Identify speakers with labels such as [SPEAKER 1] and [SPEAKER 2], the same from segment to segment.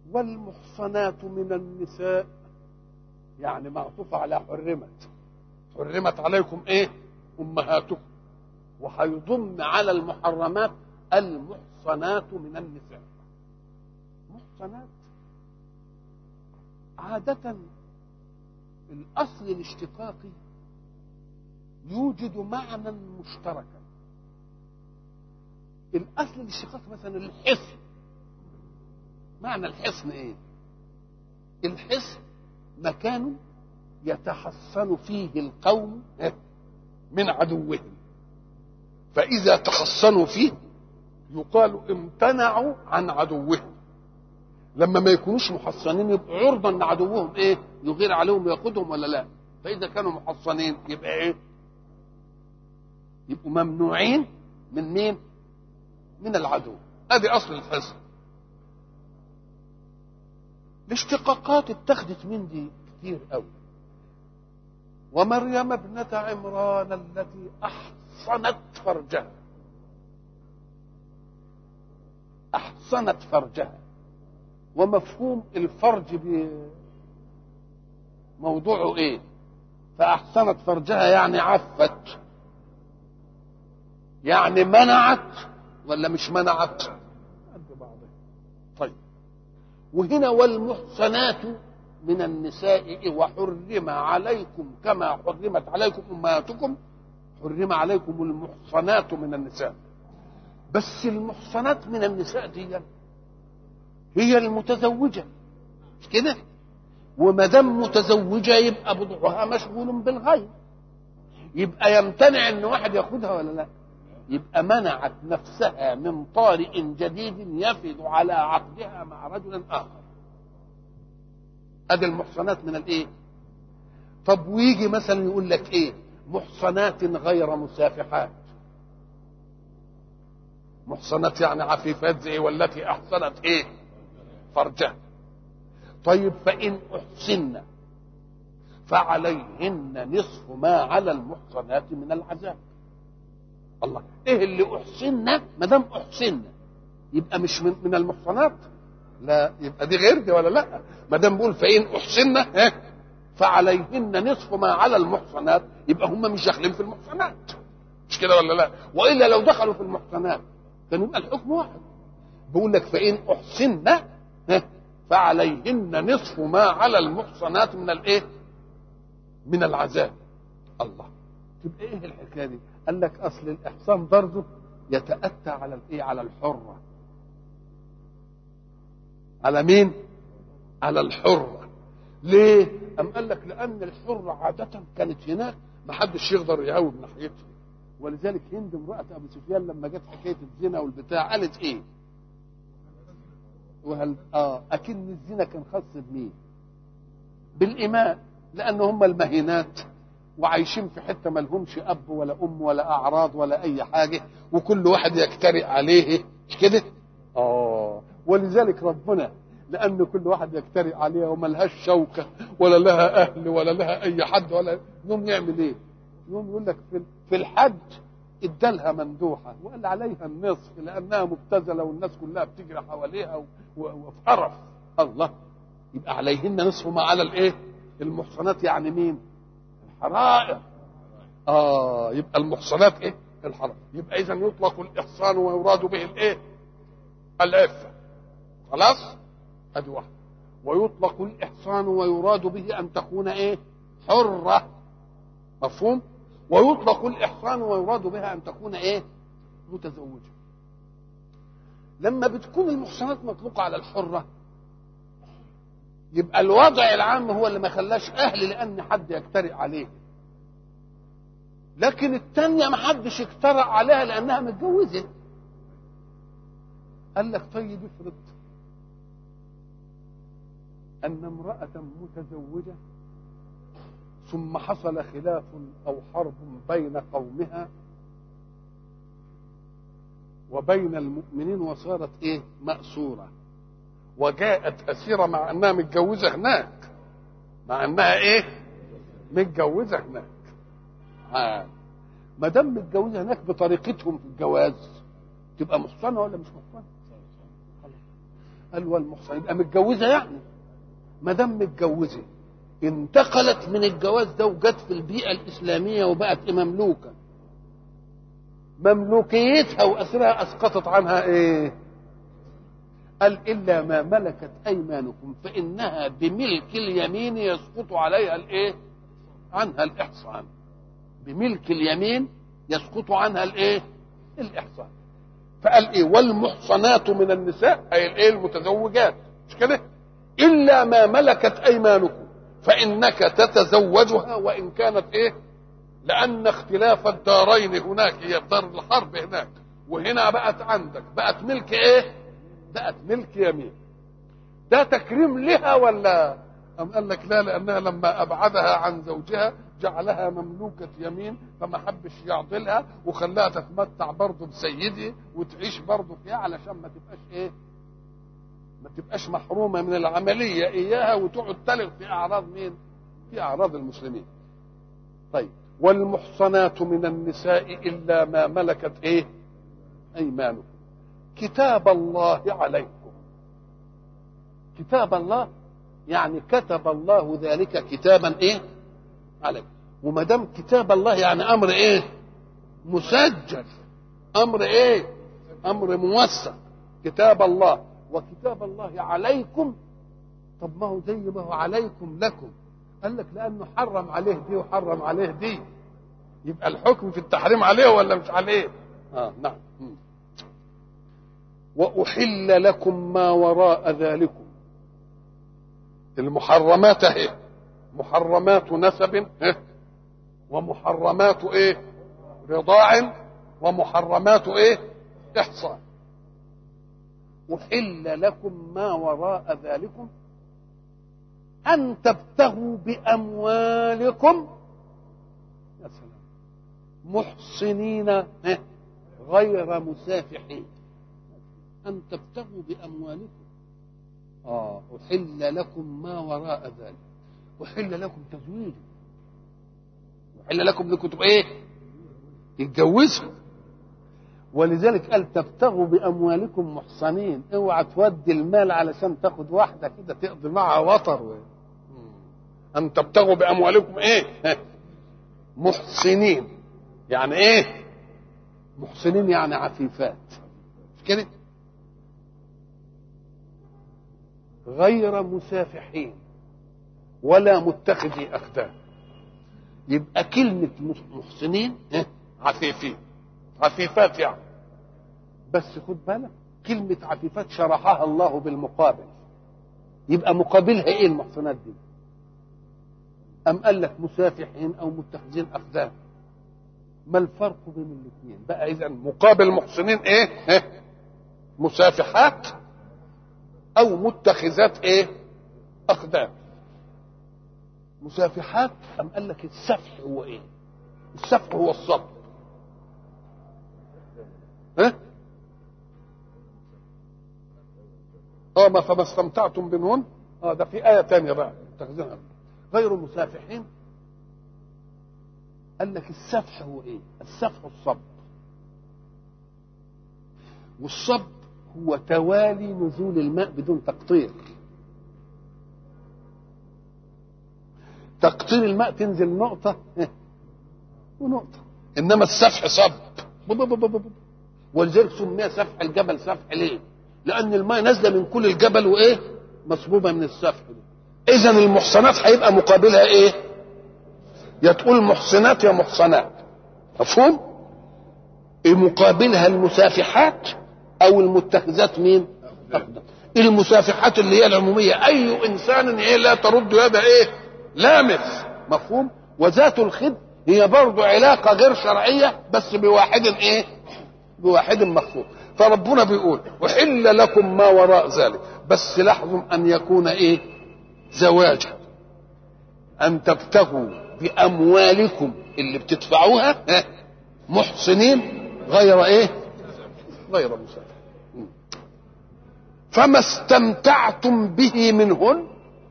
[SPEAKER 1] والمحصنات من النساء يعني معطوفة على حرمت حرمت عليكم ايه امهاتكم وهيضم على المحرمات المحصنات من النساء محصنات عادة الأصل الاشتقاقي يوجد معنى مشتركا الأصل الاشتقاقي مثلا الحصن معنى الحصن ايه الحصن مكان يتحصن فيه القوم من عدوهم فإذا تحصنوا فيه يقال امتنعوا عن عدوهم لما ما يكونوش محصنين يبقوا عرضة ان عدوهم ايه يغير عليهم ويقودهم ولا لا فاذا كانوا محصنين يبقى ايه يبقوا ممنوعين من مين من العدو ادي اصل الحصن الاشتقاقات اتخذت من دي كتير قوي ومريم ابنة عمران التي أحصنت فرجها أحصنت فرجها ومفهوم الفرج موضوعه ايه فأحصنت فرجها يعني عفت يعني منعت ولا مش منعت قد بعضها طيب وهنا والمحصنات من النساء وحرم عليكم كما حرمت عليكم امهاتكم حرم عليكم المحصنات من النساء بس المحصنات من النساء دي هي المتزوجه مش كده وما دام متزوجه يبقى بضعها مشغول بالغير يبقى يمتنع ان واحد ياخدها ولا لا يبقى منعت نفسها من طارئ جديد يفد على عقدها مع رجل اخر ادي المحصنات من الايه طب ويجي مثلا يقول لك ايه محصنات غير مسافحات محصنات يعني عفيفات زي والتي احصنت ايه فرجها طيب فان احسن فعليهن نصف ما على المحصنات من العذاب الله ايه اللي احسننا ما دام احسننا يبقى مش من, من المحصنات لا يبقى دي غير دي ولا لا ما دام بيقول فان احسننا فعليهن نصف ما على المحصنات يبقى هم مش داخلين في المحصنات مش كده ولا لا والا لو دخلوا في المحصنات كان يبقى الحكم واحد بيقول لك فان احسننا فعليهن نصف ما على المحصنات من الايه من العذاب الله تبقى ايه الحكايه دي قال لك اصل الاحسان برضه يتاتى على الايه على الحره على مين على الحره ليه ام قال لك لان الحره عاده كانت هناك ما حدش يقدر يهاوب ناحيتها ولذلك هند امراه ابو سفيان لما جت حكايه الزنا والبتاع قالت ايه وهل اه اكن الزنا كان خاص بمين بالايمان لان هم المهينات وعايشين في حته ما لهمش اب ولا ام ولا اعراض ولا اي حاجه وكل واحد يجترئ عليه مش كده اه ولذلك ربنا لان كل واحد يجترئ عليها وما لهاش شوكه ولا لها اهل ولا لها اي حد ولا يوم يعمل ايه يوم يقول لك في في الحج ادالها مندوحه وقال عليها النصف لانها مبتذله والناس كلها بتجري حواليها وفي قرف الله يبقى عليهن نصف ما على الايه المحصنات يعني مين الحرائر اه يبقى المحصنات ايه الحرائر يبقى اذا يطلق الاحصان ويراد به الايه العفه خلاص ادي واحده ويطلق الاحصان ويراد به ان تكون ايه حره مفهوم ويطلق الاحصان ويراد بها ان تكون ايه متزوجه لما بتكون المحصنات مطلقه على الحره يبقى الوضع العام هو اللي ما خلاش اهل لان حد يجترئ عليه لكن الثانيه ما حدش اجترأ عليها لانها متجوزه قال لك طيب افرض ان امراه متزوجه ثم حصل خلاف او حرب بين قومها وبين المؤمنين وصارت ايه مأسورة وجاءت أسيرة مع أنها متجوزة هناك مع أنها إيه متجوزة هناك آه. ما دام متجوزة هناك بطريقتهم في الجواز تبقى محصنة ولا مش محصنة قال والمحصنات يبقى متجوزه يعني ما دام متجوزه انتقلت من الجواز ده وجت في البيئه الاسلاميه وبقت مملوكه مملوكيتها واسرها اسقطت عنها ايه قال الا ما ملكت ايمانكم فانها بملك اليمين يسقط عليها الايه عنها الاحصان بملك اليمين يسقط عنها الايه الاحصان فقال ايه والمحصنات من النساء اي الايه المتزوجات مش كده الا ما ملكت ايمانكم فانك تتزوجها وان كانت ايه لان اختلاف الدارين هناك هي دار الحرب هناك وهنا بقت عندك بقت ملك ايه بقت ملك يمين ده تكريم لها ولا أم قال لك لا لأنها لما أبعدها عن زوجها جعلها مملوكة يمين فما حبش يعضلها وخلاها تتمتع برضه بسيدي وتعيش برضه فيها علشان ما تبقاش إيه ما تبقاش محرومة من العملية إياها وتقعد تلغ في أعراض مين في أعراض المسلمين طيب والمحصنات من النساء إلا ما ملكت إيه أيمانكم كتاب الله عليكم كتاب الله يعني كتب الله ذلك كتابا ايه عليكم وما دام كتاب الله يعني امر ايه مسجل امر ايه امر موثق كتاب الله وكتاب الله عليكم طب ما هو زي ما هو عليكم لكم قال لك لانه حرم عليه دي وحرم عليه دي يبقى الحكم في التحريم عليه ولا مش عليه اه نعم واحل لكم ما وراء ذلكم المحرمات اهي محرمات نسب ومحرمات ايه رضاع ومحرمات ايه احصان احل لكم ما وراء ذلكم ان تبتغوا باموالكم يا سلام محصنين غير مسافحين ان تبتغوا باموالكم آه أحل لكم ما وراء ذلك أحل لكم تزويج أحل لكم انكم تبقوا إيه؟ تتجوزوا ولذلك قال تبتغوا بأموالكم محصنين اوعى تودي المال علشان تاخد واحدة كده تقضي معها وطر و... أن تبتغوا بأموالكم إيه؟ محصنين يعني إيه؟ محصنين يعني عفيفات مش كده؟ غير مسافحين ولا متخذي أخدان يبقى كلمة محسنين عفيفين عفيفات يعني بس خد بالك كلمة عفيفات شرحها الله بالمقابل يبقى مقابلها ايه المحصنات دي أم قال لك مسافحين أو متخذين أخدان ما الفرق بين الاثنين بقى إذا مقابل محسنين إيه, إيه؟ مسافحات او متخذات ايه اقدام مسافحات ام قال لك السفح هو ايه السفح هو الصبر ها اه ما فما استمتعتم بهن اه ده في ايه تانية بقى متخذين غير مسافحين قال لك السفح هو ايه السفح الصبر والصبر هو توالي نزول الماء بدون تقطير تقطير الماء تنزل نقطة ونقطة إنما السفح صب ولذلك سمي سفح الجبل سفح ليه؟ لأن الماء نازلة من كل الجبل وإيه؟ مصبوبة من السفح إذا المحصنات هيبقى مقابلها إيه؟ يا تقول محصنات يا محصنات مفهوم؟ مقابلها المسافحات او المتخذات مين أقدم. المسافحات اللي هي العموميه اي انسان هي لا ترد يد ايه لامس مفهوم وذات الخد هي برضه علاقه غير شرعيه بس بواحد ايه بواحد مخفوض فربنا بيقول احل لكم ما وراء ذلك بس لاحظوا ان يكون ايه زواجا ان تبتغوا باموالكم اللي بتدفعوها محسنين غير ايه غير مسافر فما استمتعتم به منهن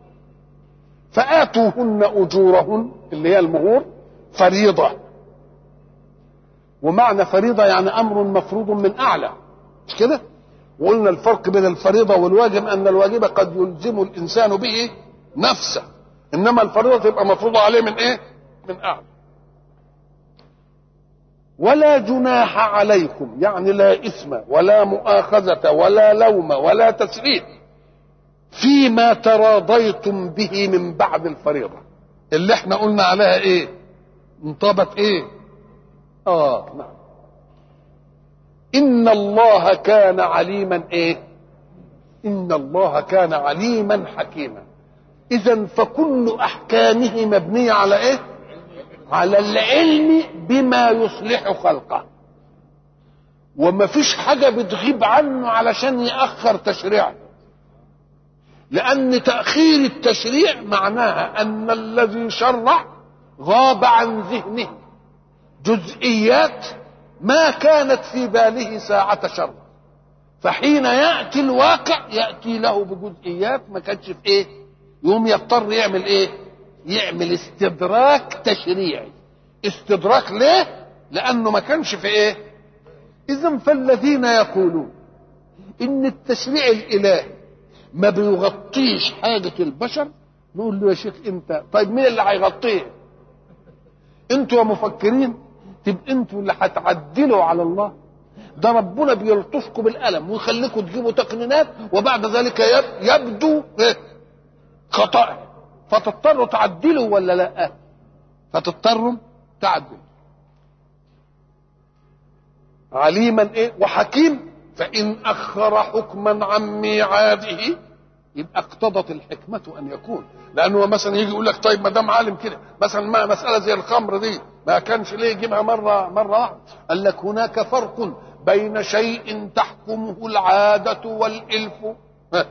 [SPEAKER 1] فآتوهن أجورهن اللي هي المهور فريضة ومعنى فريضة يعني أمر مفروض من أعلى مش كده وقلنا الفرق بين الفريضة والواجب أن الواجب قد يلزم الإنسان به نفسه إنما الفريضة تبقى مفروضة عليه من إيه؟ من أعلى ولا جناح عليكم يعني لا إثم ولا مؤاخذة ولا لوم ولا تسريح فيما تراضيتم به من بعد الفريضة اللي احنا قلنا عليها ايه انطبت ايه اه نعم ان الله كان عليما ايه ان الله كان عليما حكيما اذا فكل احكامه مبنيه على ايه على العلم بما يصلح خلقه وما فيش حاجه بتغيب عنه علشان ياخر تشريعه لأن تأخير التشريع معناها أن الذي شرع غاب عن ذهنه جزئيات ما كانت في باله ساعة شرع فحين يأتي الواقع يأتي له بجزئيات ما كانتش في إيه يوم يضطر يعمل إيه يعمل استدراك تشريعي استدراك ليه لأنه ما كانش في إيه إذا فالذين يقولون إن التشريع الإلهي ما بيغطيش حاجة البشر نقول له يا شيخ انت طيب مين اللي هيغطيه انتوا يا مفكرين تبقى انتوا اللي هتعدلوا على الله ده ربنا بيلطفكم بالقلم ويخليكم تجيبوا تقنينات وبعد ذلك يبدو خطأ فتضطروا تعدلوا ولا لا فتضطروا تعدلوا عليما ايه وحكيم فإن أخر حكما عن ميعاده يبقى اقتضت الحكمة أن يكون لأنه مثلا يجي يقول لك طيب ما دام عالم كده مثلا ما مسألة زي الخمر دي ما كانش ليه يجيبها مرة مرة واحدة قال لك هناك فرق بين شيء تحكمه العادة والإلف ها.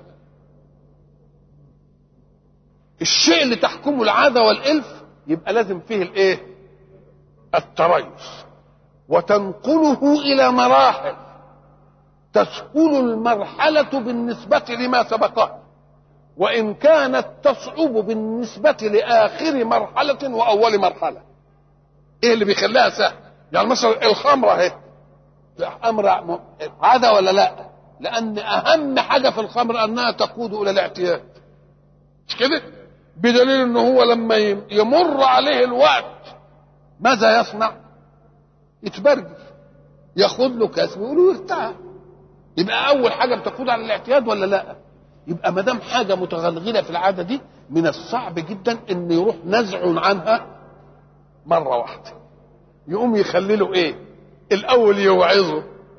[SPEAKER 1] الشيء اللي تحكمه العادة والإلف يبقى لازم فيه الإيه؟ التريث وتنقله إلى مراحل تسهل المرحلة بالنسبة لما سبقها وإن كانت تصعب بالنسبة لآخر مرحلة وأول مرحلة إيه اللي بيخليها سهل يعني مثلا الخمرة اهي أمر عادة ولا لا لأن أهم حاجة في الخمر أنها تقود إلى الاعتياد مش كده بدليل أنه هو لما يمر عليه الوقت ماذا يصنع يتبرجل ياخد له كاس ويقول له ارتاح يبقى اول حاجه بتقود على الاعتياد ولا لا يبقى ما دام حاجه متغلغله في العاده دي من الصعب جدا ان يروح نزع عنها مره واحده يقوم يخلي له ايه الاول يوعظه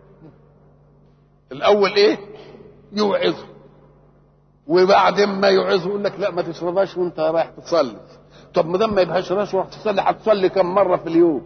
[SPEAKER 1] الاول ايه يوعظه وبعدين ما يوعظه يقول لك لا ما تشربهاش وانت رايح تصلي طب ما دام ما يبقاش رايح تصلي هتصلي كم مره في اليوم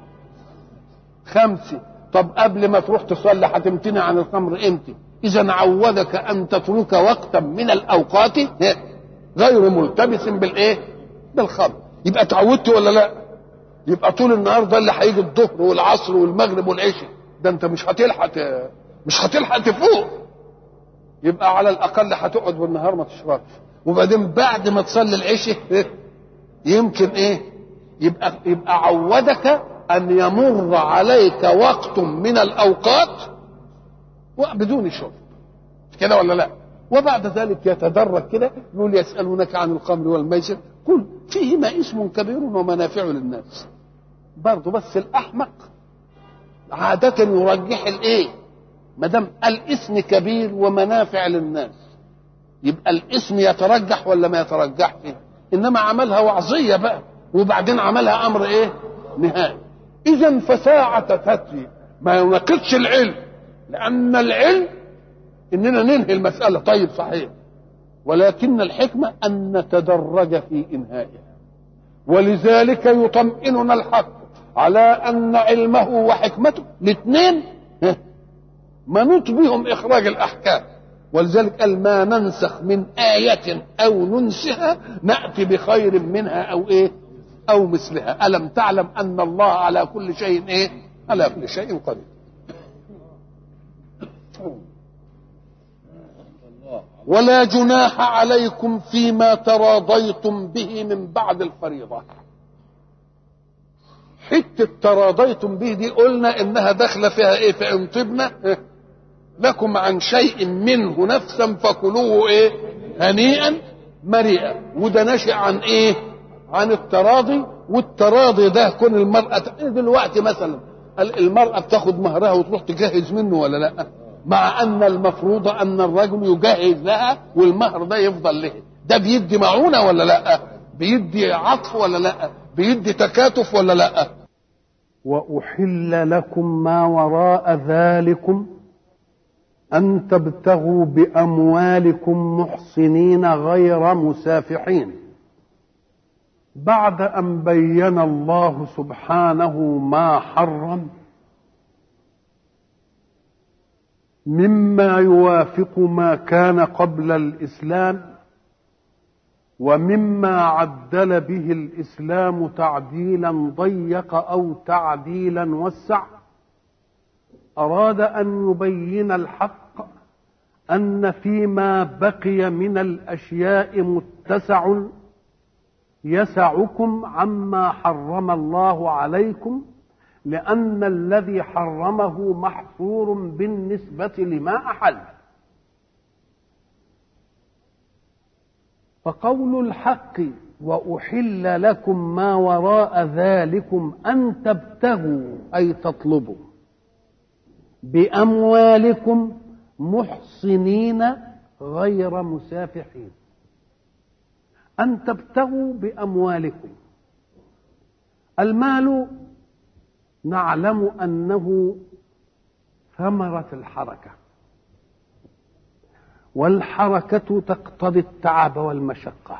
[SPEAKER 1] خمسه طب قبل ما تروح تصلي هتمتنع عن الخمر امتى اذا عودك ان تترك وقتا من الاوقات غير ملتبس بالايه بالخمر يبقى تعودت ولا لا يبقى طول النهار ده اللي هيجي الظهر والعصر والمغرب والعشاء ده انت مش هتلحق مش هتلحق تفوق يبقى على الاقل هتقعد بالنهار ما تشربش وبعدين بعد ما تصلي العشاء يمكن ايه يبقى يبقى عودك أن يمر عليك وقت من الأوقات بدون شرب كده ولا لا وبعد ذلك يتدرج كده يقول يسألونك عن الخمر والميسر قل فيهما اسم كبير ومنافع للناس برضه بس الأحمق عادة يرجح الإيه ما دام الاسم كبير ومنافع للناس يبقى الاسم يترجح ولا ما يترجحش انما عملها وعظيه بقى وبعدين عملها امر ايه نهائي اذا فساعة تتي ما يناقضش العلم لان العلم اننا ننهي المسألة طيب صحيح ولكن الحكمة ان نتدرج في انهائها ولذلك يطمئننا الحق على ان علمه وحكمته الاثنين منوط بهم اخراج الاحكام ولذلك قال ما ننسخ من آية أو ننسها نأتي بخير منها أو إيه أو مثلها ألم تعلم أن الله على كل شيء إيه على كل شيء قدير ولا جناح عليكم فيما تراضيتم به من بعد الفريضة حتة تراضيتم به دي قلنا إنها داخلة فيها إيه فإن طبنا لكم عن شيء منه نفسا فكلوه ايه هنيئا مريئا وده ناشئ عن ايه عن التراضي والتراضي ده كون المرأة دلوقتي مثلا المرأة بتاخد مهرها وتروح تجهز منه ولا لا مع ان المفروض ان الرجل يجهز لها والمهر ده يفضل له ده بيدي معونة ولا لا بيدي عطف ولا لا بيدي تكاتف ولا لا
[SPEAKER 2] واحل لكم ما وراء ذلكم ان تبتغوا باموالكم محصنين غير مسافحين بعد ان بين الله سبحانه ما حرم مما يوافق ما كان قبل الاسلام ومما عدل به الاسلام تعديلا ضيق او تعديلا وسع اراد ان يبين الحق ان فيما بقي من الاشياء متسع يسعكم عما حرم الله عليكم لان الذي حرمه محصور بالنسبه لما احل فقول الحق واحل لكم ما وراء ذلكم ان تبتغوا اي تطلبوا باموالكم محصنين غير مسافحين ان تبتغوا باموالكم المال نعلم انه ثمره الحركه والحركه تقتضي التعب والمشقه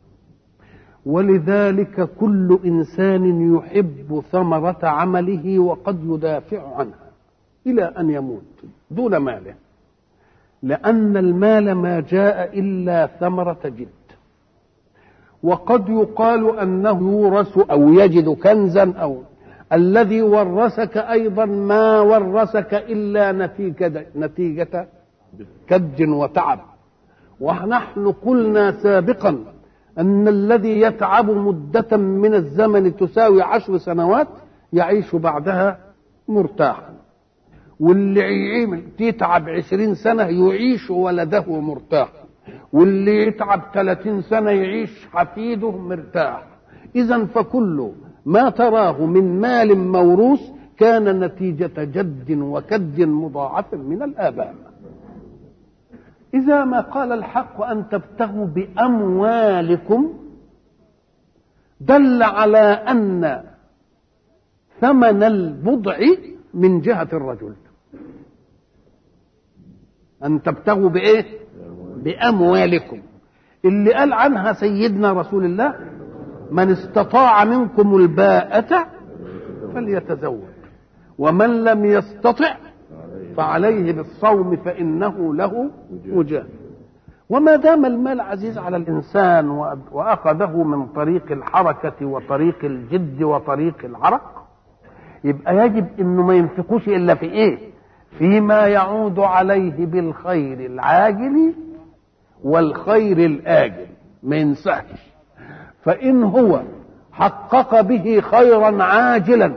[SPEAKER 2] ولذلك كل انسان يحب ثمره عمله وقد يدافع عنها الى ان يموت دون ماله لان المال ما جاء الا ثمره جد وقد يقال انه يورث او يجد كنزا او الذي ورثك ايضا ما ورثك الا نتيجه نتيجه كد وتعب ونحن قلنا سابقا ان الذي يتعب مده من الزمن تساوي عشر سنوات يعيش بعدها مرتاحا واللي يتعب عشرين سنة يعيش ولده مرتاحا واللي يتعب ثلاثين سنة يعيش حفيده مرتاح إذا فكل ما تراه من مال موروث كان نتيجة جد وكد مضاعف من الآباء إذا ما قال الحق أن تبتغوا بأموالكم دل على أن ثمن البضع من جهة الرجل أن تبتغوا بإيه؟ بأموالكم اللي قال عنها سيدنا رسول الله من استطاع منكم الباءة فليتزوج ومن لم يستطع فعليه بالصوم فإنه له وجاه وما دام المال عزيز على الإنسان وأخذه من طريق الحركة وطريق الجد وطريق العرق يبقى يجب انه ما ينفقوش الا في ايه فيما يعود عليه بالخير العاجل والخير الاجل ما ينساش فان هو حقق به خيرا عاجلا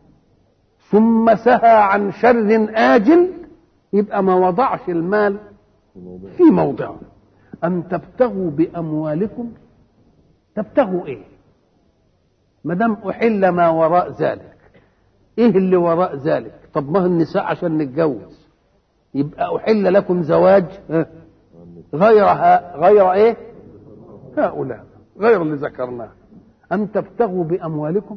[SPEAKER 2] ثم سهى عن شر آجل يبقى ما وضعش المال في موضعه أن تبتغوا بأموالكم تبتغوا إيه ما دام أحل ما وراء ذلك إيه اللي وراء ذلك طب ما النساء عشان نتجوز يبقى أحل لكم زواج غيرها غير إيه هؤلاء غير اللي ذكرناه أن تبتغوا بأموالكم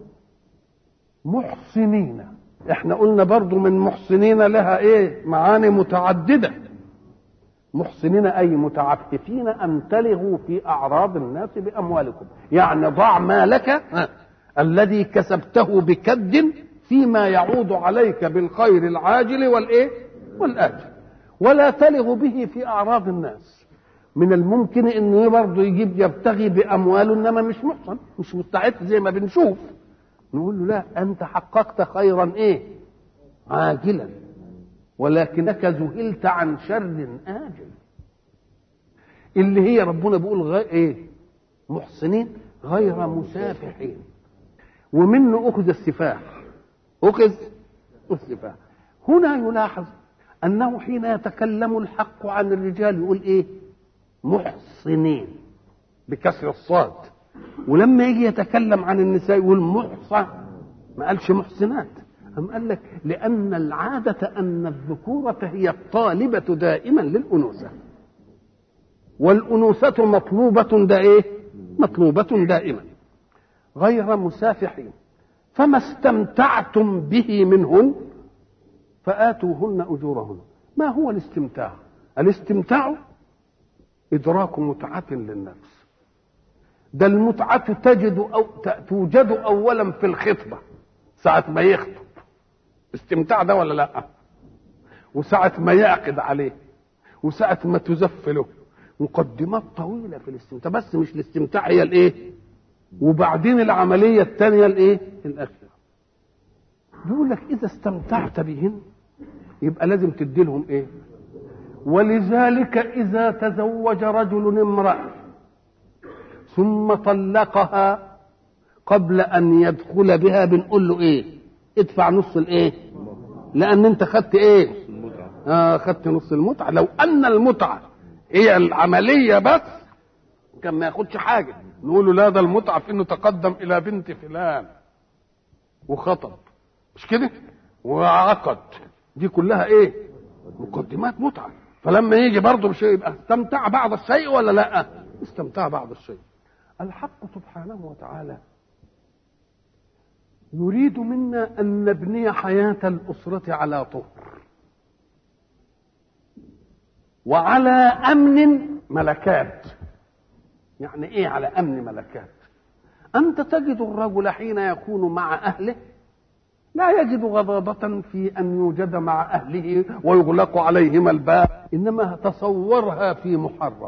[SPEAKER 2] محصنين احنا قلنا برضو من محسنين لها ايه معاني متعددة محسنين اي متعففين ان تلغوا في اعراض الناس باموالكم يعني ضع مالك الذي كسبته بكد فيما يعود عليك بالخير العاجل والايه والاجل ولا تلغ به في اعراض الناس من الممكن انه برضه يجيب يبتغي بامواله انما مش محصن مش مستعد زي ما بنشوف نقول له لا انت حققت خيرا ايه عاجلا ولكنك ذهلت عن شر آجل اللي هي ربنا بيقول غير ايه محسنين غير مسافحين ومنه اخذ السفاح اخذ السفاح هنا يلاحظ انه حين يتكلم الحق عن الرجال يقول ايه محصنين بكسر الصاد ولما يجي يتكلم عن النساء يقول محصن ما قالش محسنات أم قال لك لأن العادة أن الذكورة هي الطالبة دائما للأنوثة والأنوثة مطلوبة دا إيه؟ مطلوبة دائما غير مسافحين فما استمتعتم به منهن فآتوهن أجورهن ما هو الاستمتاع الاستمتاع إدراك متعة للنفس ده المتعة تجد أو توجد أولا في الخطبة ساعة ما يخطب استمتاع ده ولا لا وساعة ما يعقد عليه وساعة ما تزف له مقدمات طويلة في الاستمتاع بس مش الاستمتاع هي الايه وبعدين العملية الثانية الايه الأخيرة بيقول لك إذا استمتعت بهن يبقى لازم تدي لهم ايه ولذلك إذا تزوج رجل امرأة ثم طلقها قبل أن يدخل بها بنقول له ايه ادفع نص الايه لأن أنت خدت ايه آه خدت نص المتعة لو أن المتعة هي العملية بس كان ما ياخدش حاجة نقول له لا ده المتعة في انه تقدم الى بنت فلان وخطب مش كده وعقد دي كلها ايه مقدمات متعة فلما يجي برضه بشيء يبقى استمتع بعض الشيء ولا لا استمتع بعض الشيء الحق سبحانه وتعالى يريد منا ان نبني حياة الأسرة على طهر وعلى امن ملكات يعني ايه على امن ملكات انت تجد الرجل حين يكون مع اهله لا يجد غضاضة في أن يوجد مع أهله ويغلق عليهما الباب إنما تصورها في محرم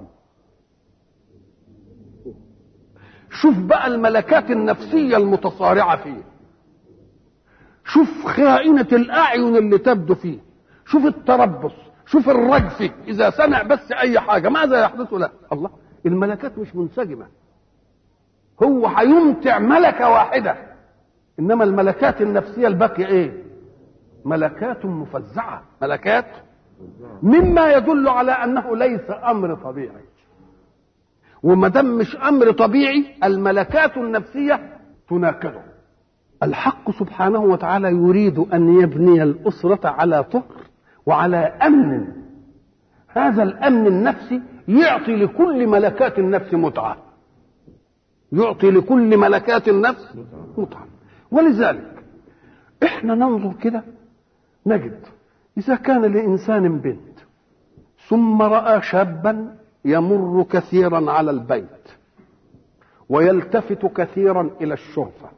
[SPEAKER 2] شوف بقى الملكات النفسية المتصارعة فيه شوف خائنة الأعين اللي تبدو فيه شوف التربص شوف الرجفة إذا سمع بس أي حاجة ماذا يحدث له الله الملكات مش منسجمة هو هيمتع ملكة واحدة إنما الملكات النفسية الباقية إيه ملكات مفزعة ملكات مما يدل على أنه ليس أمر طبيعي وما دام مش أمر طبيعي الملكات النفسية تناقضه الحق سبحانه وتعالى يريد أن يبني الأسرة على طهر وعلى امن هذا الامن النفسي يعطي لكل ملكات النفس متعه يعطي لكل ملكات النفس متعه ولذلك احنا ننظر كده نجد اذا كان لانسان بنت ثم راى شابا يمر كثيرا على البيت ويلتفت كثيرا الى الشرفه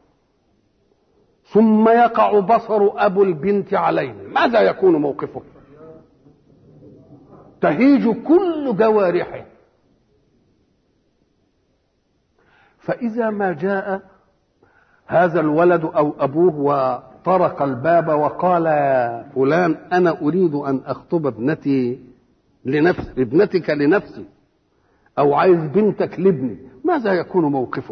[SPEAKER 2] ثم يقع بصر ابو البنت عليه ماذا يكون موقفه تهيج كل جوارحه فإذا ما جاء هذا الولد أو أبوه وطرق الباب وقال يا فلان أنا أريد أن أخطب ابنتي لنفسي ابنتك لنفسي أو عايز بنتك لابني ماذا يكون موقفه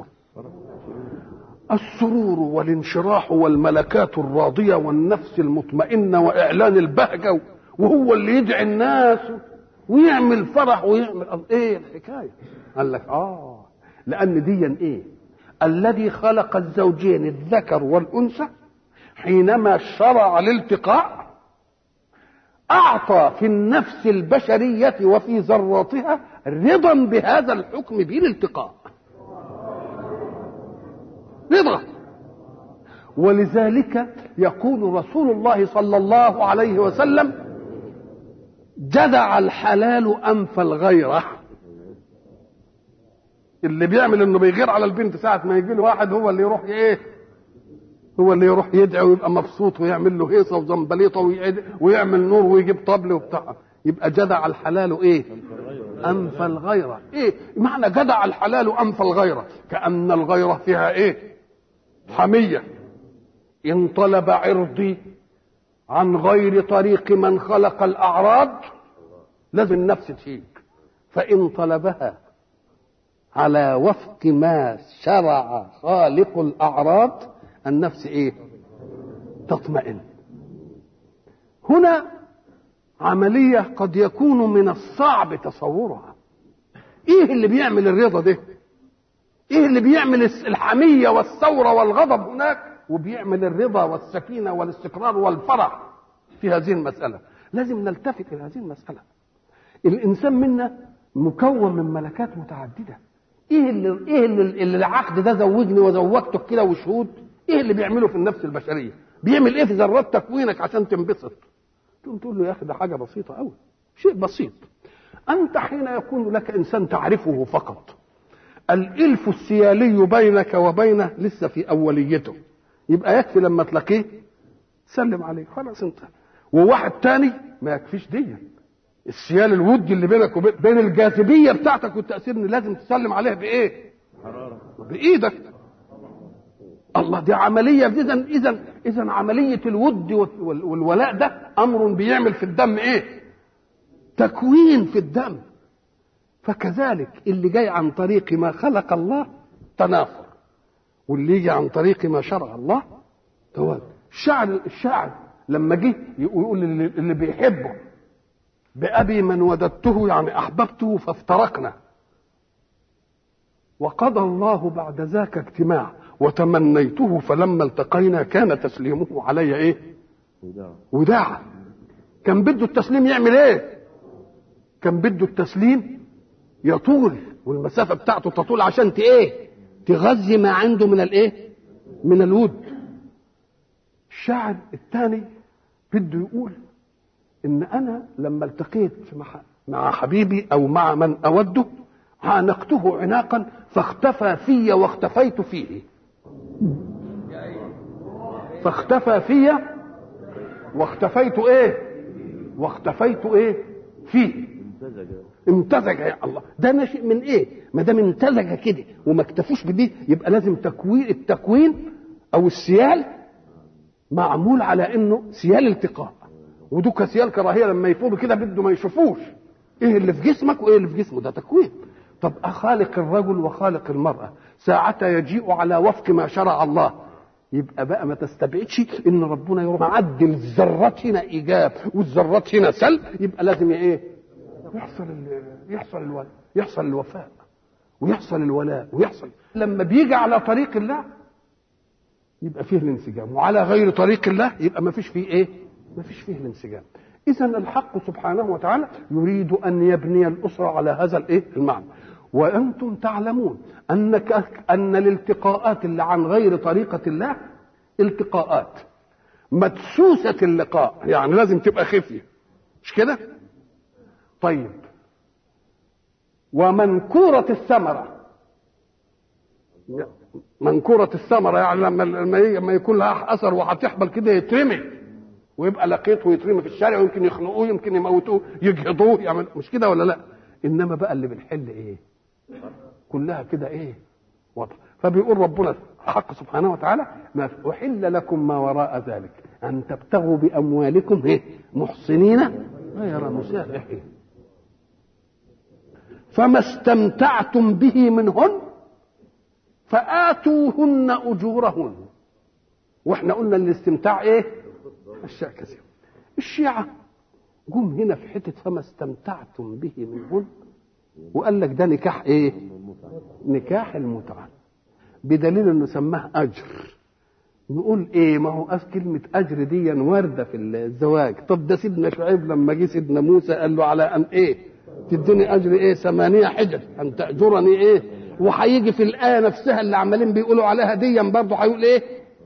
[SPEAKER 2] السرور والانشراح والملكات الراضية والنفس المطمئنة وإعلان البهجة وهو اللي يدعي الناس ويعمل فرح ويعمل ايه الحكايه قال لك اه لان ديا ايه الذي خلق الزوجين الذكر والانثى حينما شرع الالتقاء اعطى في النفس البشريه وفي ذراتها رضا بهذا الحكم بالالتقاء رضا ولذلك يقول رسول الله صلى الله عليه وسلم جدع الحلال انف الغيره اللي بيعمل انه بيغير على البنت ساعه ما يجي له واحد هو اللي يروح ايه هو اللي يروح يدعي ويبقى مبسوط ويعمل له هيصه وزنبليطه ويعمل نور ويجيب طبل وبتاع يبقى جدع الحلال ايه انف الغيره ايه معنى جدع الحلال انف الغيره كان الغيره فيها ايه حميه ان طلب عرضي عن غير طريق من خلق الأعراض لازم النفس تهيج فإن طلبها على وفق ما شرع خالق الأعراض النفس إيه تطمئن هنا عملية قد يكون من الصعب تصورها ايه اللي بيعمل الرضا ده ايه اللي بيعمل الحمية والثورة والغضب هناك وبيعمل الرضا والسكينة والاستقرار والفرح في هذه المسألة لازم نلتفت إلى هذه المسألة الإنسان منا مكون من ملكات متعددة ايه اللي ايه اللي, اللي العقد ده زوجني وزوجتك كده وشهود ايه اللي بيعمله في النفس البشريه بيعمل ايه في ذرات تكوينك عشان تنبسط تقوم تقول له يا اخي ده حاجه بسيطه قوي شيء بسيط انت حين يكون لك انسان تعرفه فقط الالف السيالي بينك وبينه لسه في اوليته يبقى يكفي لما تلاقيه سلم عليه خلاص انت وواحد تاني ما يكفيش دي السيال الودي اللي بينك وبين بين الجاذبيه بتاعتك والتاثير ان لازم تسلم عليه بايه؟ حراره بايدك الله دي عمليه اذا اذا اذا عمليه الود والولاء ده امر بيعمل في الدم ايه؟ تكوين في الدم فكذلك اللي جاي عن طريق ما خلق الله تنافر واللي يجي عن طريق ما شرع الله توازن الشاعر الشاعر لما جه يقول اللي بيحبه بأبي من وددته يعني أحببته فافترقنا وقضى الله بعد ذاك اجتماع وتمنيته فلما التقينا كان تسليمه علي ايه وداعا كان بده التسليم يعمل ايه كان بده التسليم يطول والمسافه بتاعته تطول عشان ايه تغذي ما عنده من الايه من الود الشاعر الثاني بده يقول ان انا لما التقيت مع حبيبي او مع من اوده عانقته عناقا فاختفى في واختفيت فيه فاختفى في واختفيت ايه واختفيت ايه فيه امتزج يا الله ده ناشئ من ايه ما دام امتزج كده وما اكتفوش بدي يبقى لازم تكوين التكوين او السيال معمول على انه سيال التقاء ودوك سيال كراهيه لما يفوضوا كده بده ما يشوفوش ايه اللي في جسمك وايه اللي في جسمه ده تكوين طب اخالق الرجل وخالق المراه ساعة يجيء على وفق ما شرع الله يبقى بقى ما تستبعدش ان ربنا يروح معدل الذرات هنا ايجاب والذرات هنا سلب يبقى لازم ايه يحصل يحصل الولاء يحصل الوفاء ويحصل الولاء ويحصل لما بيجي على طريق الله يبقى فيه الانسجام وعلى غير طريق الله يبقى ما فيش فيه ايه ما فيش فيه الانسجام اذا الحق سبحانه وتعالى يريد ان يبني الاسره على هذا الايه المعنى وانتم تعلمون انك ان الالتقاءات اللي عن غير طريقه الله التقاءات مدسوسه اللقاء يعني لازم تبقى خفيه مش كده طيب ومنكوره الثمره منكوره الثمره يعني لما لما يكون لها اثر وهتحبل كده يترمي ويبقى لقيط ويترمي في الشارع ويمكن يخنقوه يمكن يموتوه يجهضوه يعمل مش كده ولا لا انما بقى اللي بنحل ايه كلها كده ايه وضع فبيقول ربنا حق سبحانه وتعالى ما احل لكم ما وراء ذلك ان تبتغوا باموالكم ايه محصنين غير مسافحين فما استمتعتم به منهن فآتوهن أجورهن واحنا قلنا الاستمتاع ايه اشياء كثيره الشيعه جم هنا في حته فما استمتعتم به منهن وقال لك ده نكاح ايه نكاح المتعه بدليل انه سماه اجر نقول ايه ما هو كلمة اجر دي وارده في الزواج طب ده سيدنا شعيب لما جه سيدنا موسى قال له على ان ايه تديني اجر ايه ثمانية حجج ان تاجرني ايه وهيجي في الايه نفسها اللي عمالين بيقولوا عليها ديا برضه هيقول ايه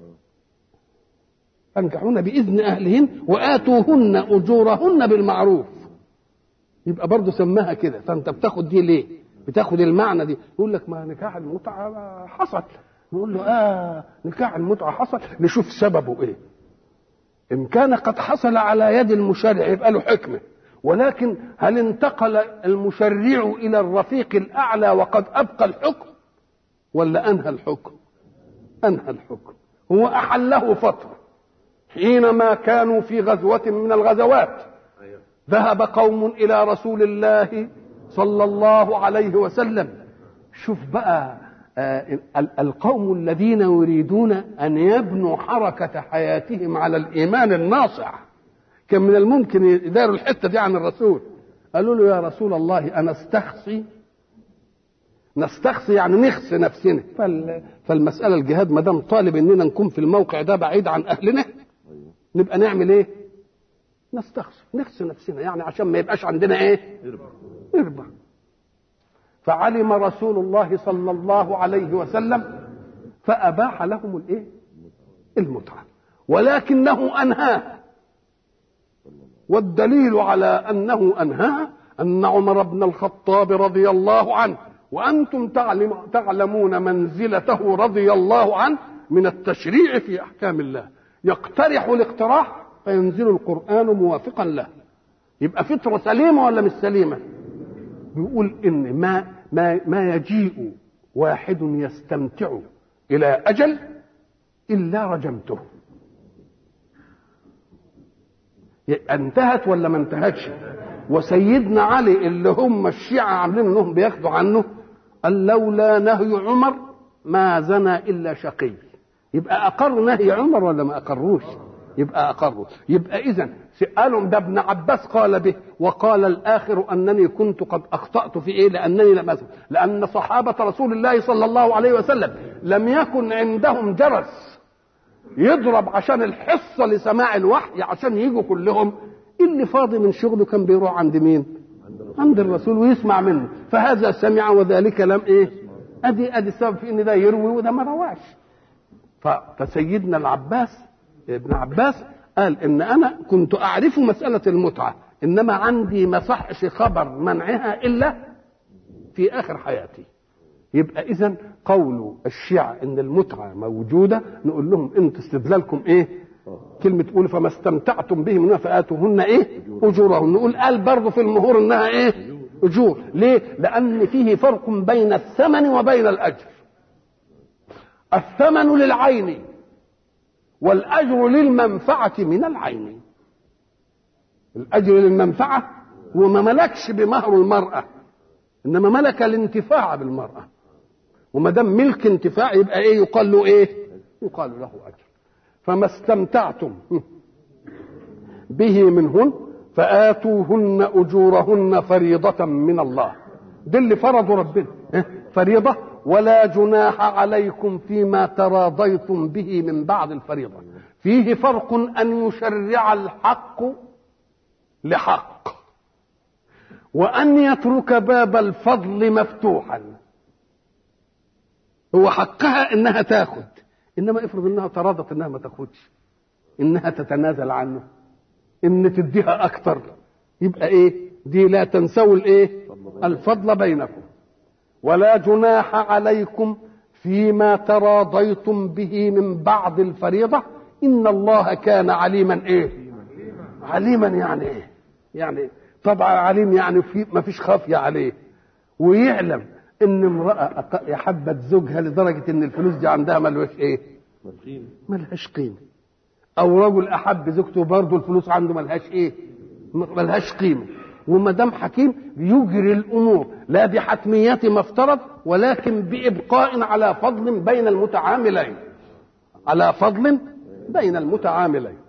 [SPEAKER 2] فانكحوهن باذن اهلهن واتوهن اجورهن بالمعروف يبقى برضه سماها كده فانت بتاخد دي ليه بتاخد المعنى دي يقول لك ما نكاح المتعه حصل نقول له اه نكاح المتعه حصل نشوف سببه ايه ان كان قد حصل على يد المشرع يبقى له حكمه ولكن هل انتقل المشرع الى الرفيق الاعلى وقد ابقى الحكم ولا انهى الحكم انهى الحكم هو احله فتره حينما كانوا في غزوه من الغزوات ذهب قوم الى رسول الله صلى الله عليه وسلم شوف بقى آه القوم الذين يريدون ان يبنوا حركه حياتهم على الايمان الناصع كان من الممكن يداروا الحته دي عن الرسول قالوا له يا رسول الله انا استخصي نستخصي يعني نخصي نفسنا فال... فالمساله الجهاد ما دام طالب اننا نكون في الموقع ده بعيد عن اهلنا نبقى نعمل ايه؟ نستخصي نخصي نفسنا يعني عشان ما يبقاش عندنا ايه؟ اربع فعلم رسول الله صلى الله عليه وسلم فاباح لهم الايه؟ المتعه ولكنه انهاه والدليل على انه انهاه ان عمر بن الخطاب رضي الله عنه وانتم تعلم تعلمون منزلته رضي الله عنه من التشريع في احكام الله يقترح الاقتراح فينزل القران موافقا له يبقى فطره سليمه ولا مش سليمه بيقول ان ما ما ما يجيء واحد يستمتع الى اجل الا رجمته انتهت ولا ما انتهتش وسيدنا علي اللي هم الشيعة عاملين انهم بياخدوا عنه قال لولا نهي عمر ما زنى الا شقي يبقى اقر نهي عمر ولا ما اقروش يبقى اقروا يبقى اذا قالوا ده ابن عباس قال به وقال الاخر انني كنت قد اخطات في ايه لانني لم أزل لان صحابه رسول الله صلى الله عليه وسلم لم يكن عندهم جرس يضرب عشان الحصه لسماع الوحي عشان يجوا كلهم اللي فاضي من شغله كان بيروح عند مين عند الرسول ويسمع منه فهذا سمع وذلك لم ايه ادي ادي السبب في ان ده يروي وده ما رواش فسيدنا العباس ابن عباس قال ان انا كنت اعرف مساله المتعه انما عندي ما صحش خبر منعها الا في اخر حياتي يبقى اذا قول الشيعة ان المتعه موجوده نقول لهم انتوا استدلالكم ايه كلمة تقول فما استمتعتم به منها فآتوهن ايه أجورهن نقول قال برضه في المهور انها ايه أجور ليه لأن فيه فرق بين الثمن وبين الأجر الثمن للعين والأجر للمنفعة من العين الأجر للمنفعة وما ملكش بمهر المرأة إنما ملك الانتفاع بالمرأة وما دام ملك انتفاع يبقى ايه يقال له ايه يقال له أجر فما استمتعتم به منهن فآتوهن أجورهن فريضة من الله ده اللي فرضوا ربنا فريضة ولا جناح عليكم فيما تراضيتم به من بعد الفريضة فيه فرق أن يشرع الحق لحق وأن يترك باب الفضل مفتوحا هو حقها إنها تاخد انما افرض انها تراضت انها ما تاخدش انها تتنازل عنه ان تديها اكتر يبقى ايه دي لا تنسوا الايه الفضل بينكم ولا جناح عليكم فيما تراضيتم به من بعد الفريضه ان الله كان عليما ايه عليما يعني ايه يعني طبعا عليم يعني في ما فيش خافيه عليه ويعلم ان امراه حبت زوجها لدرجه ان الفلوس دي عندها ملهاش ايه ملهاش قيمه او رجل احب زوجته برضه الفلوس عنده ملهاش ايه ملهاش قيمه وما دام حكيم يجري الامور لا بحتميه ما افترض ولكن بابقاء على فضل بين المتعاملين على فضل بين المتعاملين